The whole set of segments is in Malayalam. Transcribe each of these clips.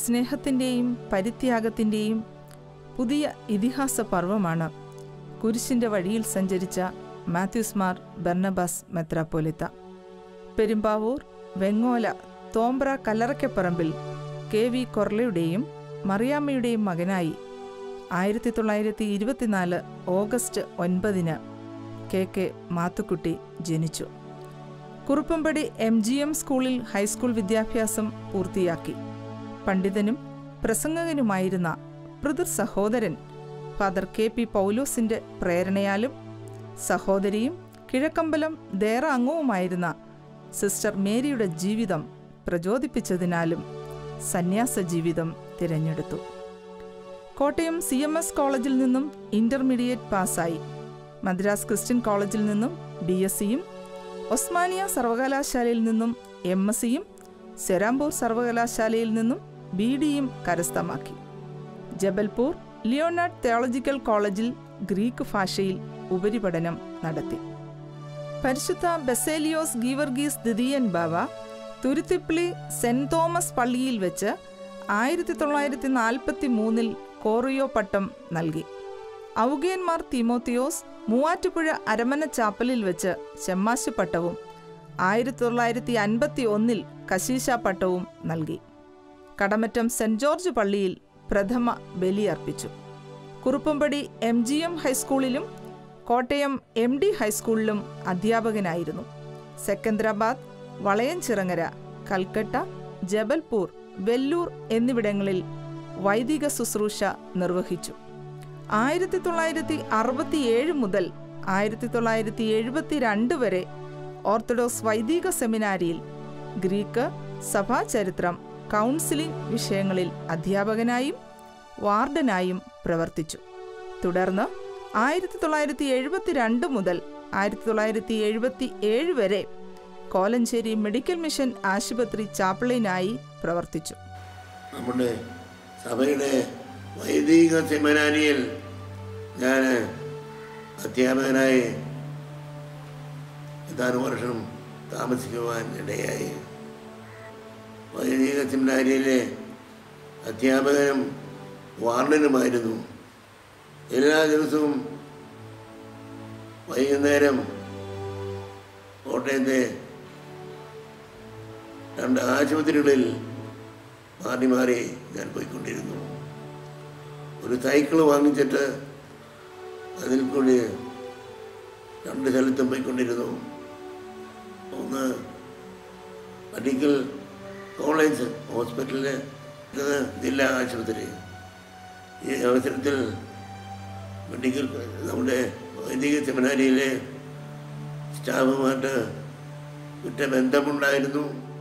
സ്നേഹത്തിൻ്റെയും പരിത്യാഗത്തിൻ്റെയും പുതിയ ഇതിഹാസ പർവമാണ് കുരിശിൻ്റെ വഴിയിൽ സഞ്ചരിച്ച മാത്യൂസ് മാർ ബർണബാസ് മെത്രാപ്പോലിത്ത പെരുമ്പാവൂർ വെങ്ങോല തോമ്പ്ര കല്ലറയ്ക്കപ്പറമ്പിൽ കെ വി കൊർലയുടെയും മറിയാമ്മയുടെയും മകനായി ആയിരത്തി തൊള്ളായിരത്തി ഇരുപത്തിനാല് ഓഗസ്റ്റ് ഒൻപതിന് കെ കെ മാത്തുക്കുട്ടി ജനിച്ചു കുറുപ്പമ്പടി എം ജി എം സ്കൂളിൽ ഹൈസ്കൂൾ വിദ്യാഭ്യാസം പൂർത്തിയാക്കി പണ്ഡിതനും പ്രസംഗകനുമായിരുന്ന പിതൃ സഹോദരൻ ഫാദർ കെ പി പൗലോസിന്റെ പ്രേരണയാലും സഹോദരിയും കിഴക്കമ്പലം ദേറ അംഗവുമായിരുന്ന സിസ്റ്റർ മേരിയുടെ ജീവിതം പ്രചോദിപ്പിച്ചതിനാലും സന്യാസ ജീവിതം തിരഞ്ഞെടുത്തു കോട്ടയം സി എം എസ് കോളേജിൽ നിന്നും ഇന്റർമീഡിയറ്റ് പാസ്സായി മദ്രാസ് ക്രിസ്ത്യൻ കോളേജിൽ നിന്നും ബി എസ് സിയും ഒസ്മാനിയ സർവകലാശാലയിൽ നിന്നും എം എസ് സിയും സെരാംപൂർ സർവകലാശാലയിൽ നിന്നും ബി ഡിയും കരസ്ഥമാക്കി ജബൽപൂർ ലിയോണാർഡ് തിയോളജിക്കൽ കോളേജിൽ ഗ്രീക്ക് ഭാഷയിൽ ഉപരിപഠനം നടത്തി പരിശുദ്ധ ബെസേലിയോസ് ഗീവർഗീസ് ദ്വിതീയൻ ബാവ തുരുത്തിപ്പിളി സെന്റ് തോമസ് പള്ളിയിൽ വെച്ച് ആയിരത്തി തൊള്ളായിരത്തി നാൽപ്പത്തി മൂന്നിൽ കോറിയോ പട്ടം നൽകി ഔഗേന്മാർ തിമോത്തിയോസ് മൂവാറ്റുപുഴ അരമന ചാപ്പലിൽ വെച്ച് ചെമ്മാശ് പട്ടവും ആയിരത്തി തൊള്ളായിരത്തി അൻപത്തി ഒന്നിൽ കശീശ പട്ടവും നൽകി കടമറ്റം സെന്റ് ജോർജ് പള്ളിയിൽ പ്രഥമ ബലിയർപ്പിച്ചു കുറുപ്പമ്പടി എം ജി എം ഹൈസ്കൂളിലും കോട്ടയം എം ഡി ഹൈസ്കൂളിലും അധ്യാപകനായിരുന്നു സെക്കന്ദരാബാദ് വളയഞ്ചിറങ്ങര കൽക്കട്ട ജബൽപൂർ വെല്ലൂർ എന്നിവിടങ്ങളിൽ വൈദിക ശുശ്രൂഷ നിർവഹിച്ചു ആയിരത്തി തൊള്ളായിരത്തി അറുപത്തിയേഴ് മുതൽ ആയിരത്തി തൊള്ളായിരത്തി എഴുപത്തിരണ്ട് വരെ ഓർത്തഡോക്സ് വൈദിക സെമിനാരിയിൽ ഗ്രീക്ക് സഭാചരിത്രം കൗൺസിലിംഗ് വിഷയങ്ങളിൽ അധ്യാപകനായും വാർഡനായും പ്രവർത്തിച്ചു തുടർന്ന് ആയിരത്തി തൊള്ളായിരത്തി എഴുപത്തിരണ്ട് മുതൽ ആയിരത്തി തൊള്ളായിരത്തി എഴുപത്തി ഏഴ് വരെ കോലഞ്ചേരി മെഡിക്കൽ മിഷൻ ആശുപത്രി ചാപ്പിളിനായി പ്രവർത്തിച്ചു നമ്മുടെ സഭയുടെ വൈദിക സെമിനാരിയിൽ ഞാൻ അധ്യാപകനായി ഏതാനും വർഷം താമസിക്കുവാൻ ഇടയായി വൈദിക സെമിനാരിയിലെ അധ്യാപകനും വാർഡനുമായിരുന്നു എല്ലാ ദിവസവും വൈകുന്നേരം കോട്ടയത്തെ രണ്ട് ആശുപത്രികളിൽ മാറി മാറി ഞാൻ പോയിക്കൊണ്ടിരുന്നു ഒരു സൈക്കിൾ വാങ്ങിച്ചിട്ട് അതിൽ കൂടി രണ്ട് സ്ഥലത്തും പോയിക്കൊണ്ടിരുന്നു ഒന്ന് മെഡിക്കൽ കോളേജ് ഹോസ്പിറ്റലിൽ ഇത് ജില്ലാ ആശുപത്രി ഈ അവസരത്തിൽ മെഡിക്കൽ നമ്മുടെ വൈദിക സെമിനാരിയിലെ സ്റ്റാഫുമായിട്ട് ഉറ്റ ബന്ധമുണ്ടായിരുന്നു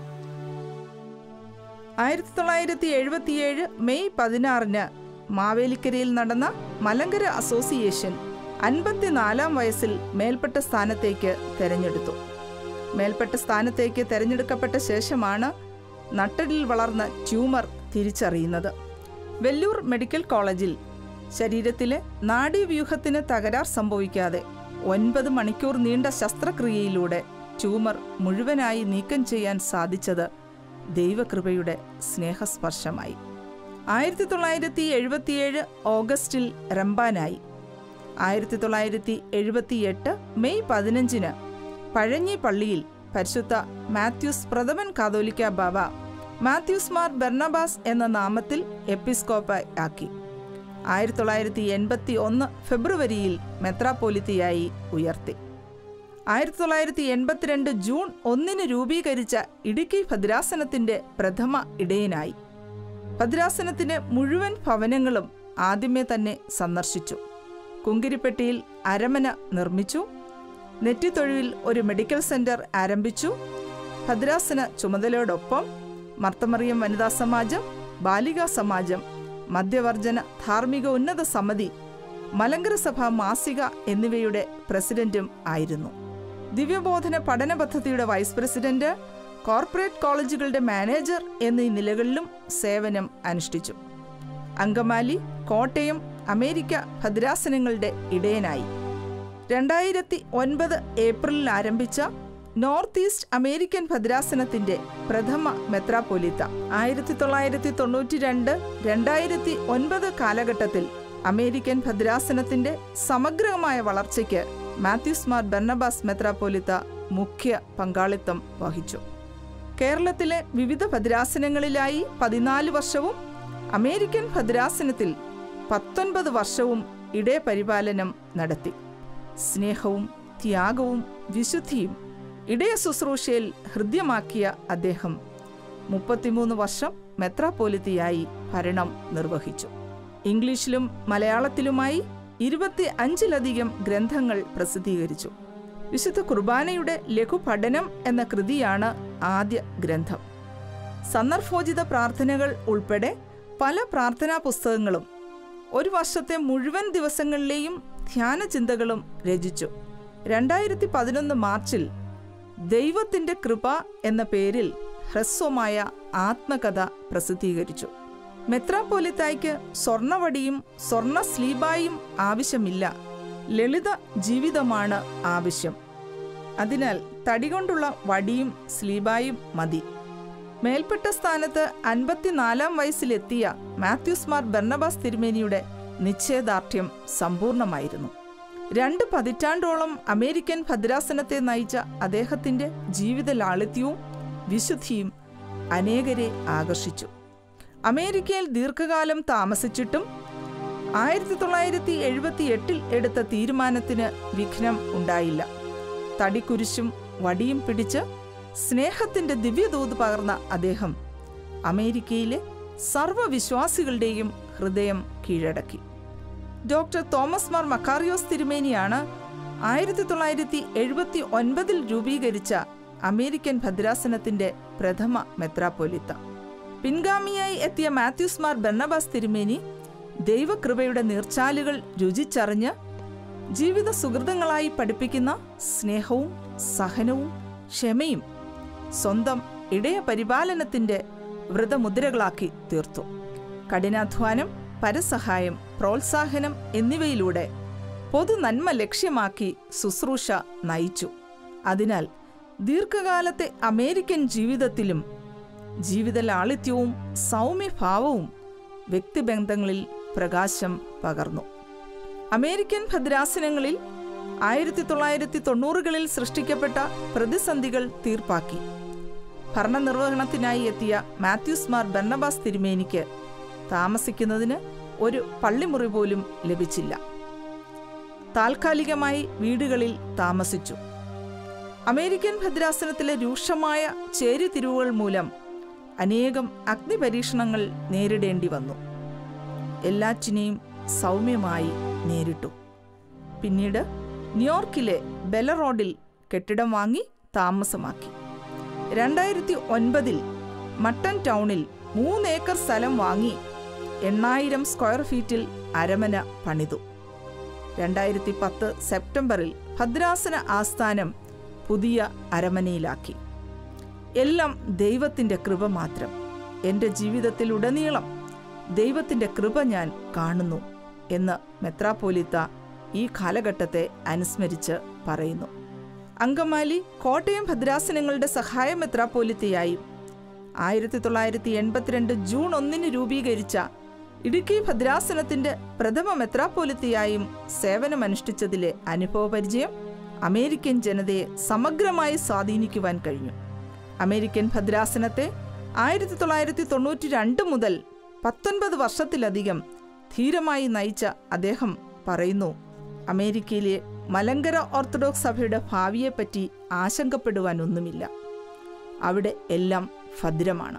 ആയിരത്തി തൊള്ളായിരത്തി എഴുപത്തിയേഴ് മെയ് പതിനാറിന് മാവേലിക്കരയിൽ നടന്ന മലങ്കര അസോസിയേഷൻ അൻപത്തിനാലാം വയസ്സിൽ മേൽപ്പെട്ട സ്ഥാനത്തേക്ക് തെരഞ്ഞെടുത്തു മേൽപ്പെട്ട സ്ഥാനത്തേക്ക് തെരഞ്ഞെടുക്കപ്പെട്ട ശേഷമാണ് നട്ടലിൽ വളർന്ന ട്യൂമർ തിരിച്ചറിയുന്നത് വെല്ലൂർ മെഡിക്കൽ കോളേജിൽ ശരീരത്തിലെ നാഡീവ്യൂഹത്തിന് തകരാർ സംഭവിക്കാതെ ഒൻപത് മണിക്കൂർ നീണ്ട ശസ്ത്രക്രിയയിലൂടെ ട്യൂമർ മുഴുവനായി നീക്കം ചെയ്യാൻ സാധിച്ചത് ദൈവകൃപയുടെ സ്നേഹസ്പർശമായി ആയിരത്തി തൊള്ളായിരത്തി എഴുപത്തിയേഴ് ഓഗസ്റ്റിൽ റംബാനായി ആയിരത്തി തൊള്ളായിരത്തി എഴുപത്തിയെട്ട് മെയ് പതിനഞ്ചിന് പഴഞ്ഞി പള്ളിയിൽ പരിശുദ്ധ മാത്യൂസ് പ്രഥമൻ കാതോലിക്ക ബാബ മാത്യൂസ് മാർ ബെർണബാസ് എന്ന നാമത്തിൽ എപ്പിസ്കോപ്പായി ആക്കി ആയിരത്തി തൊള്ളായിരത്തി എൺപത്തി ഒന്ന് ഫെബ്രുവരിയിൽ മെത്രാപ്പോലിത്തയായി ഉയർത്തി ആയിരത്തി തൊള്ളായിരത്തി എൺപത്തിരണ്ട് ജൂൺ ഒന്നിന് രൂപീകരിച്ച ഇടുക്കി ഭദ്രാസനത്തിന്റെ പ്രഥമ ഇടയനായി ഭദ്രാസനത്തിന്റെ മുഴുവൻ ഭവനങ്ങളും ആദ്യമേ തന്നെ സന്ദർശിച്ചു കുങ്കിരിപ്പെട്ടിയിൽ അരമന നിർമ്മിച്ചു നെറ്റിത്തൊഴിൽ ഒരു മെഡിക്കൽ സെന്റർ ആരംഭിച്ചു ഭദ്രാസന ചുമതലയോടൊപ്പം മർത്തമറിയം വനിതാ സമാജം ബാലികാ സമാജം മദ്യവർജന ധാർമ്മിക ഉന്നത സമിതി മലങ്കര സഭ മാസിക എന്നിവയുടെ പ്രസിഡന്റും ആയിരുന്നു ദിവ്യബോധന പഠന പദ്ധതിയുടെ വൈസ് പ്രസിഡന്റ് കോർപ്പറേറ്റ് കോളേജുകളുടെ മാനേജർ എന്നീ നിലകളിലും സേവനം അനുഷ്ഠിച്ചു അങ്കമാലി കോട്ടയം അമേരിക്ക ഭദ്രാസനങ്ങളുടെ ഇടയനായി രണ്ടായിരത്തി ഒൻപത് ഏപ്രിലിൽ ആരംഭിച്ച നോർത്ത് ഈസ്റ്റ് അമേരിക്കൻ ഭദ്രാസനത്തിന്റെ പ്രഥമ മെത്രാപ്പൊലിത്ത ആയിരത്തി തൊള്ളായിരത്തി തൊണ്ണൂറ്റി രണ്ട് രണ്ടായിരത്തി ഒൻപത് കാലഘട്ടത്തിൽ അമേരിക്കൻ ഭദ്രാസനത്തിന്റെ സമഗ്രമായ വളർച്ചയ്ക്ക് മാത്യൂസ് മാർ ബർണബാസ് മെത്രാപ്പൊലിത്ത മുഖ്യ പങ്കാളിത്തം വഹിച്ചു കേരളത്തിലെ വിവിധ ഭദ്രാസനങ്ങളിലായി പതിനാല് വർഷവും അമേരിക്കൻ ഭദ്രാസനത്തിൽ പത്തൊൻപത് വർഷവും ഇടയ പരിപാലനം നടത്തി സ്നേഹവും ത്യാഗവും വിശുദ്ധിയും ഇടയ ശുശ്രൂഷയിൽ ഹൃദ്യമാക്കിയ അദ്ദേഹം മുപ്പത്തിമൂന്ന് വർഷം മെത്രാപ്പോലിത്തിയായി ഭരണം നിർവഹിച്ചു ഇംഗ്ലീഷിലും മലയാളത്തിലുമായി ഇരുപത്തി അഞ്ചിലധികം ഗ്രന്ഥങ്ങൾ പ്രസിദ്ധീകരിച്ചു വിശുദ്ധ കുർബാനയുടെ ലഘുപഠനം എന്ന കൃതിയാണ് ആദ്യ ഗ്രന്ഥം സന്ദർഭോചിത പ്രാർത്ഥനകൾ ഉൾപ്പെടെ പല പ്രാർത്ഥനാ പുസ്തകങ്ങളും ഒരു വർഷത്തെ മുഴുവൻ ദിവസങ്ങളിലെയും ധ്യാന ചിന്തകളും രചിച്ചു രണ്ടായിരത്തി പതിനൊന്ന് മാർച്ചിൽ ദൈവത്തിൻ്റെ കൃപ എന്ന പേരിൽ ഹ്രസ്വമായ ആത്മകഥ പ്രസിദ്ധീകരിച്ചു മെത്രാപ്പോലിത്തായ്ക്ക് സ്വർണവടിയും സ്വർണ സ്ലീബായും ആവശ്യമില്ല ലളിത ജീവിതമാണ് ആവശ്യം അതിനാൽ തടികൊണ്ടുള്ള വടിയും സ്ലീബായും മതി മേൽപ്പെട്ട സ്ഥാനത്ത് അൻപത്തിനാലാം വയസ്സിലെത്തിയ മാത്യൂസ് മാർ ബർണബാസ് തിരുമേനിയുടെ നിശ്ചയദാർഢ്യം സമ്പൂർണമായിരുന്നു രണ്ട് പതിറ്റാണ്ടോളം അമേരിക്കൻ ഭദ്രാസനത്തെ നയിച്ച അദ്ദേഹത്തിന്റെ ജീവിത ലാളിത്യവും വിശുദ്ധിയും അനേകരെ ആകർഷിച്ചു അമേരിക്കയിൽ ദീർഘകാലം താമസിച്ചിട്ടും ആയിരത്തി തൊള്ളായിരത്തി എഴുപത്തി എട്ടിൽ എടുത്ത തീരുമാനത്തിന് വിഘ്നം ഉണ്ടായില്ല തടിക്കുരിശും വടിയും പിടിച്ച് സ്നേഹത്തിന്റെ ദിവ്യദൂത് പകർന്ന അദ്ദേഹം അമേരിക്കയിലെ സർവ്വവിശ്വാസികളുടെയും ഹൃദയം കീഴടക്കി ഡോക്ടർ തോമസ് മാർ മക്കാറിയോസ് തിരുമേനിയാണ് ആയിരത്തി തൊള്ളായിരത്തി എഴുപത്തി ഒൻപതിൽ രൂപീകരിച്ച അമേരിക്കൻ ഭദ്രാസനത്തിന്റെ പ്രഥമ മെത്രാപ്പൊലിത്ത പിൻഗാമിയായി എത്തിയ മാത്യൂസ് മാർ ബർണബാസ് തിരുമേനി ദൈവകൃപയുടെ നീർച്ചാലുകൾ രുചിച്ചറിഞ്ഞ് ജീവിത സുഹൃതങ്ങളായി പഠിപ്പിക്കുന്ന സ്നേഹവും സഹനവും ക്ഷമയും സ്വന്തം ഇടയ പരിപാലനത്തിന്റെ വ്രതമുദ്രകളാക്കി തീർത്തു കഠിനാധ്വാനം പരസഹായം പ്രോത്സാഹനം എന്നിവയിലൂടെ പൊതു നന്മ ലക്ഷ്യമാക്കി ശുശ്രൂഷ നയിച്ചു അതിനാൽ ദീർഘകാലത്തെ അമേരിക്കൻ ജീവിതത്തിലും ജീവിത ലാളിത്യവും സൗമ്യഭാവവും വ്യക്തിബന്ധങ്ങളിൽ പ്രകാശം പകർന്നു അമേരിക്കൻ ഭദ്രാസനങ്ങളിൽ ആയിരത്തി തൊള്ളായിരത്തി തൊണ്ണൂറുകളിൽ സൃഷ്ടിക്കപ്പെട്ട പ്രതിസന്ധികൾ തീർപ്പാക്കി ഭരണനിർവഹണത്തിനായി എത്തിയ മാത്യൂസ് മാർ ബർണബാസ് തിരുമേനിക്ക് താമസിക്കുന്നതിന് ഒരു പള്ളിമുറി പോലും ലഭിച്ചില്ല താൽക്കാലികമായി വീടുകളിൽ താമസിച്ചു അമേരിക്കൻ ഭദ്രാസനത്തിലെ രൂക്ഷമായ ചേരിതിരിവുകൾ മൂലം അനേകം അഗ്നിപരീക്ഷണങ്ങൾ നേരിടേണ്ടി വന്നു എല്ലാറ്റിനെയും സൗമ്യമായി നേരിട്ടു പിന്നീട് ന്യൂയോർക്കിലെ ബെല റോഡിൽ കെട്ടിടം വാങ്ങി താമസമാക്കി രണ്ടായിരത്തി ഒൻപതിൽ മട്ടൺ ടൗണിൽ മൂന്നേക്കർ സ്ഥലം വാങ്ങി എണ്ണായിരം സ്ക്വയർ ഫീറ്റിൽ അരമന പണിതു രണ്ടായിരത്തി പത്ത് സെപ്റ്റംബറിൽ ഭദ്രാസന ആസ്ഥാനം പുതിയ അരമനയിലാക്കി എല്ലാം ദൈവത്തിൻ്റെ കൃപ മാത്രം എൻ്റെ ജീവിതത്തിലുടനീളം ദൈവത്തിൻ്റെ കൃപ ഞാൻ കാണുന്നു എന്ന് മെത്രാപ്പോലിത്ത ഈ കാലഘട്ടത്തെ അനുസ്മരിച്ച് പറയുന്നു അങ്കമാലി കോട്ടയം ഭദ്രാസനങ്ങളുടെ സഹായ മെത്രാപ്പോലിത്തയായും ആയിരത്തി തൊള്ളായിരത്തി എൺപത്തിരണ്ട് ജൂൺ ഒന്നിന് രൂപീകരിച്ച ഇടുക്കി ഭദ്രാസനത്തിന്റെ പ്രഥമ മെത്രാപ്പോലിത്തയായും സേവനമനുഷ്ഠിച്ചതിലെ അനുഭവപരിചയം അമേരിക്കൻ ജനതയെ സമഗ്രമായി സ്വാധീനിക്കുവാൻ കഴിഞ്ഞു അമേരിക്കൻ ഭദ്രാസനത്തെ ആയിരത്തി തൊള്ളായിരത്തി തൊണ്ണൂറ്റി രണ്ട് മുതൽ പത്തൊൻപത് വർഷത്തിലധികം ധീരമായി നയിച്ച അദ്ദേഹം പറയുന്നു അമേരിക്കയിലെ മലങ്കര ഓർത്തഡോക്സ് സഭയുടെ ഭാവിയെപ്പറ്റി ആശങ്കപ്പെടുവാനൊന്നുമില്ല അവിടെ എല്ലാം ഭദ്രമാണ്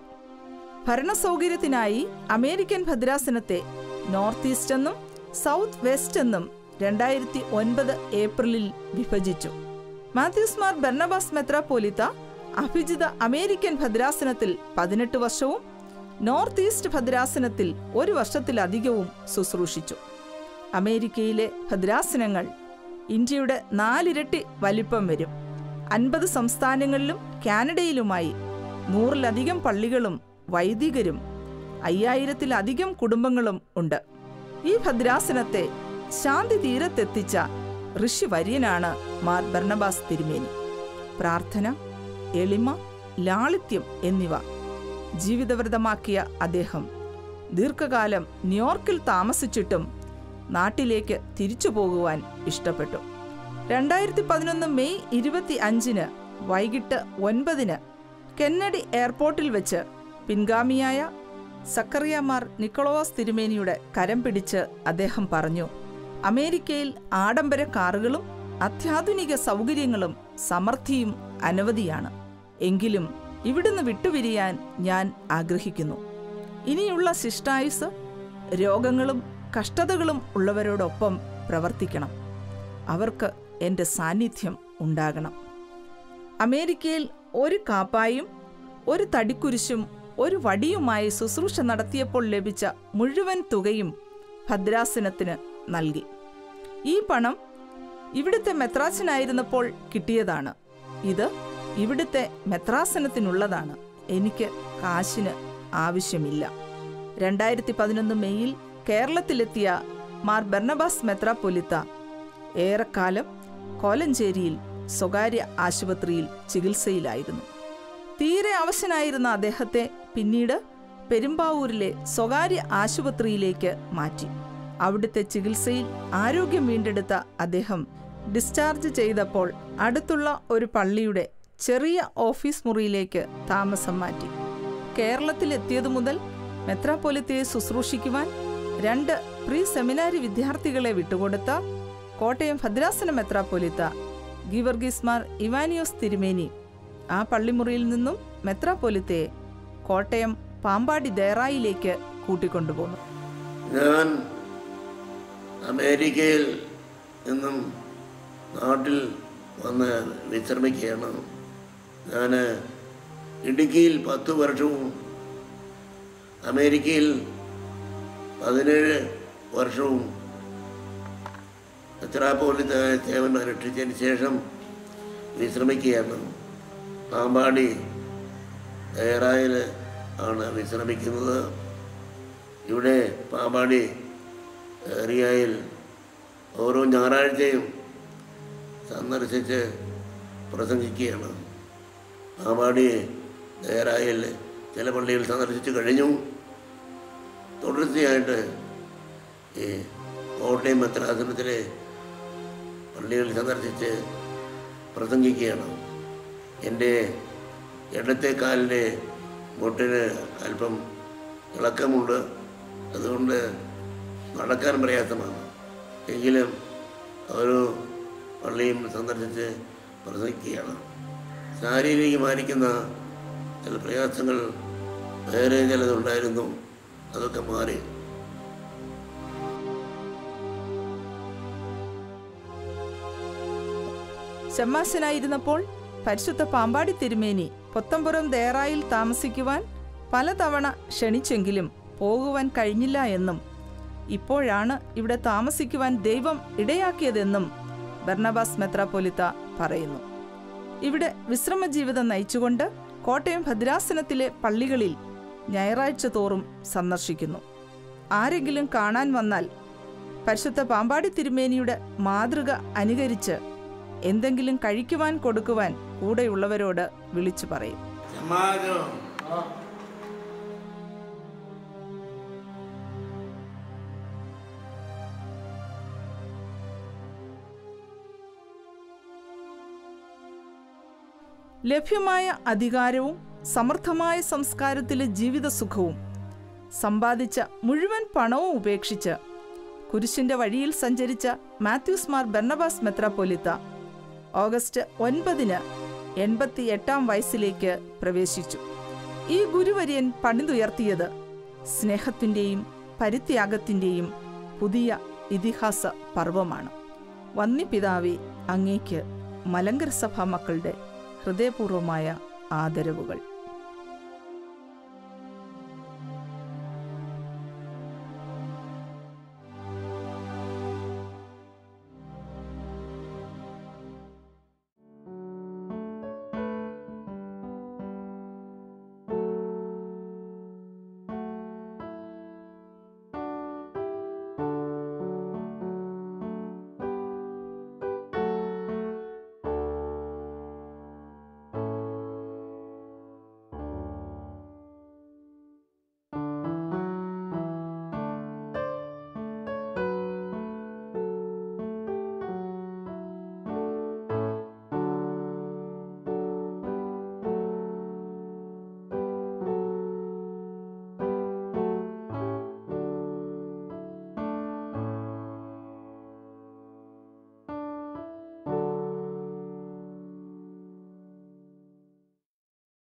ഭരണസൗകര്യത്തിനായി അമേരിക്കൻ ഭദ്രാസനത്തെ നോർത്ത് ഈസ്റ്റ് എന്നും സൗത്ത് വെസ്റ്റ് എന്നും രണ്ടായിരത്തി ഒൻപത് ഏപ്രിലിൽ വിഭജിച്ചു മാത്യൂസ് മാർ ബർണബാസ് മെത്രാപ്പോലിത്ത അഭിജിത അമേരിക്കൻ ഭദ്രാസനത്തിൽ പതിനെട്ട് വർഷവും നോർത്ത് ഈസ്റ്റ് ഭദ്രാസനത്തിൽ ഒരു വർഷത്തിലധികവും ശുശ്രൂഷിച്ചു അമേരിക്കയിലെ ഭദ്രാസനങ്ങൾ ഇന്ത്യയുടെ നാലിരട്ടി വലിപ്പം വരും അൻപത് സംസ്ഥാനങ്ങളിലും കാനഡയിലുമായി നൂറിലധികം പള്ളികളും വൈദികരും അയ്യായിരത്തിലധികം കുടുംബങ്ങളും ഉണ്ട് ഈ ഭദ്രാസനത്തെ ശാന്തി തീരത്തെത്തിച്ച ഋഷിവര്യനാണ് മാർ ബർണബാസ് തിരുമേനി പ്രാർത്ഥന എളിമ ലാളിത്യം എന്നിവ ജീവിതവ്രതമാക്കിയ അദ്ദേഹം ദീർഘകാലം ന്യൂയോർക്കിൽ താമസിച്ചിട്ടും നാട്ടിലേക്ക് തിരിച്ചു പോകുവാൻ ഇഷ്ടപ്പെട്ടു രണ്ടായിരത്തി പതിനൊന്ന് മെയ് ഇരുപത്തി അഞ്ചിന് വൈകിട്ട് ഒൻപതിന് കെന്നഡി എയർപോർട്ടിൽ വെച്ച് പിൻഗാമിയായ സക്കറിയമാർ നിക്കോളോസ് തിരുമേനിയുടെ കരം പിടിച്ച് അദ്ദേഹം പറഞ്ഞു അമേരിക്കയിൽ ആഡംബര കാറുകളും അത്യാധുനിക സൗകര്യങ്ങളും സമൃദ്ധിയും അനവധിയാണ് എങ്കിലും ഇവിടുന്ന് വിട്ടുപിരിയാൻ ഞാൻ ആഗ്രഹിക്കുന്നു ഇനിയുള്ള ശിഷ്ടായുസ് രോഗങ്ങളും കഷ്ടതകളും ഉള്ളവരോടൊപ്പം പ്രവർത്തിക്കണം അവർക്ക് എൻ്റെ സാന്നിധ്യം ഉണ്ടാകണം അമേരിക്കയിൽ ഒരു കാപ്പായും ഒരു തടിക്കുരിശും ഒരു വടിയുമായി ശുശ്രൂഷ നടത്തിയപ്പോൾ ലഭിച്ച മുഴുവൻ തുകയും ഭദ്രാസനത്തിന് നൽകി ഈ പണം ഇവിടുത്തെ മെത്രാസനായിരുന്നപ്പോൾ കിട്ടിയതാണ് ഇത് ഇവിടുത്തെ മെത്രാസനത്തിനുള്ളതാണ് എനിക്ക് കാശിന് ആവശ്യമില്ല രണ്ടായിരത്തി പതിനൊന്ന് മെയ്യിൽ കേരളത്തിലെത്തിയ മാർ ബർണബാസ് മെത്രാപ്പൊലിത്ത ഏറെക്കാലം കോലഞ്ചേരിയിൽ സ്വകാര്യ ആശുപത്രിയിൽ ചികിത്സയിലായിരുന്നു തീരെ അവശനായിരുന്ന അദ്ദേഹത്തെ പിന്നീട് പെരുമ്പാവൂരിലെ സ്വകാര്യ ആശുപത്രിയിലേക്ക് മാറ്റി അവിടുത്തെ ചികിത്സയിൽ ആരോഗ്യം വീണ്ടെടുത്ത അദ്ദേഹം ഡിസ്ചാർജ് ചെയ്തപ്പോൾ അടുത്തുള്ള ഒരു പള്ളിയുടെ ചെറിയ ഓഫീസ് മുറിയിലേക്ക് താമസം മാറ്റി കേരളത്തിലെത്തിയതു മുതൽ മെത്രാപ്പൊലിത്തയെ ശുശ്രൂഷിക്കുവാൻ രണ്ട് പ്രീ സെമിനാരി വിദ്യാർത്ഥികളെ വിട്ടുകൊടുത്ത കോട്ടയം ഭദ്രാസന മെത്രാപ്പൊലിത്ത ഗീവർഗീസ്മാർ ഇവാനിയോസ് തിരുമേനി ആ പള്ളിമുറിയിൽ നിന്നും മെത്രാപ്പൊലിത്തയെ കോട്ടയം പാമ്പാടി ദേറായിലേക്ക് കൂട്ടിക്കൊണ്ടുപോന്നു ഞാൻ അമേരിക്കയിൽ നിന്നും നാട്ടിൽ വന്ന് വിശ്രമിക്കുകയാണ് ഞാൻ ഇടുക്കിയിൽ പത്ത് വർഷവും അമേരിക്കയിൽ പതിനേഴ് വർഷവും എത്രാപ്പോലത്തെ സേവനം അനുഷ്ഠിച്ചതിന് ശേഷം വിശ്രമിക്കുകയാണ് പാമ്പാടി ഏറായിൽ ആണ് വിശ്രമിക്കുന്നത് ഇവിടെ പാമ്പാടി ഏറിയയിൽ ഓരോ ഞായറാഴ്ചയും സന്ദർശിച്ച് പ്രസംഗിക്കുകയാണ് പാമ്പാടി ഏറായിൽ ചില പള്ളികൾ സന്ദർശിച്ച് കഴിഞ്ഞു തുടർച്ചയായിട്ട് ഈ കോട്ടയം മെത്രാസനത്തിലെ പള്ളികൾ സന്ദർശിച്ച് പ്രസംഗിക്കുകയാണ് എൻ്റെ ഇടത്തെ കാലിൻ്റെ മുട്ടിന് അല്പം ഇളക്കമുണ്ട് അതുകൊണ്ട് നടക്കാൻ പ്രയാസമാണ് എങ്കിലും ഓരോ പള്ളിയും സന്ദർശിച്ച് പ്രസംഗിക്കുകയാണ് ശാരീരികമായിരിക്കുന്ന ചില പ്രയാസങ്ങൾ വേറെ ചിലതുണ്ടായിരുന്നു അതൊക്കെ മാറി ഷമ്മാശനായിരുന്നപ്പോൾ പരിശുദ്ധ പാമ്പാടി തിരുമേനി പൊത്തമ്പുറം ദേറായിൽ താമസിക്കുവാൻ പലതവണ ക്ഷണിച്ചെങ്കിലും പോകുവാൻ കഴിഞ്ഞില്ല എന്നും ഇപ്പോഴാണ് ഇവിടെ താമസിക്കുവാൻ ദൈവം ഇടയാക്കിയതെന്നും ബർണബാസ് മെത്രാപ്പൊലിത്ത പറയുന്നു ഇവിടെ വിശ്രമ ജീവിതം നയിച്ചുകൊണ്ട് കോട്ടയം ഭദ്രാസനത്തിലെ പള്ളികളിൽ ഞായറാഴ്ച തോറും സന്ദർശിക്കുന്നു ആരെങ്കിലും കാണാൻ വന്നാൽ പരിശുദ്ധ പാമ്പാടി തിരുമേനിയുടെ മാതൃക അനുകരിച്ച് എന്തെങ്കിലും കഴിക്കുവാൻ കൊടുക്കുവാൻ കൂടെയുള്ളവരോട് വിളിച്ചു പറയും സമാജം ലഭ്യമായ അധികാരവും സമർത്ഥമായ സംസ്കാരത്തിലെ ജീവിതസുഖവും സമ്പാദിച്ച മുഴുവൻ പണവും ഉപേക്ഷിച്ച് കുരിശിന്റെ വഴിയിൽ സഞ്ചരിച്ച മാത്യൂസ് മാർ ബെർണബാസ് മെത്രാപ്പൊലിത്ത ഓഗസ്റ്റ് ഒൻപതിന് എൺപത്തി എട്ടാം വയസ്സിലേക്ക് പ്രവേശിച്ചു ഈ ഗുരുവര്യൻ പണിതുയർത്തിയത് സ്നേഹത്തിൻ്റെയും പരിത്യാഗത്തിൻ്റെയും പുതിയ ഇതിഹാസ പർവമാണ് വന്യപിതാവെ അങ്ങേക്ക് മലങ്കര സഭാ മക്കളുടെ ഹൃദയപൂർവമായ ആദരവുകൾ